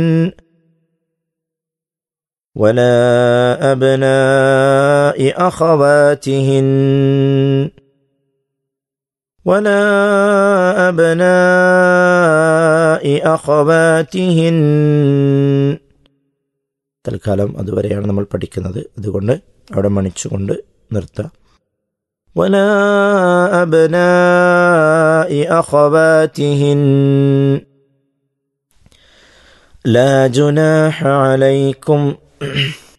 ولا أبناء أخواتهن ولا أبناء أخواتهن തൽക്കാലം അതുവരെയാണ് നമ്മൾ പഠിക്കുന്നത് അതുകൊണ്ട് അവിടെ മണിച്ചുകൊണ്ട് നിർത്താം ولا أبناء أخواتهن لا جناح عليكم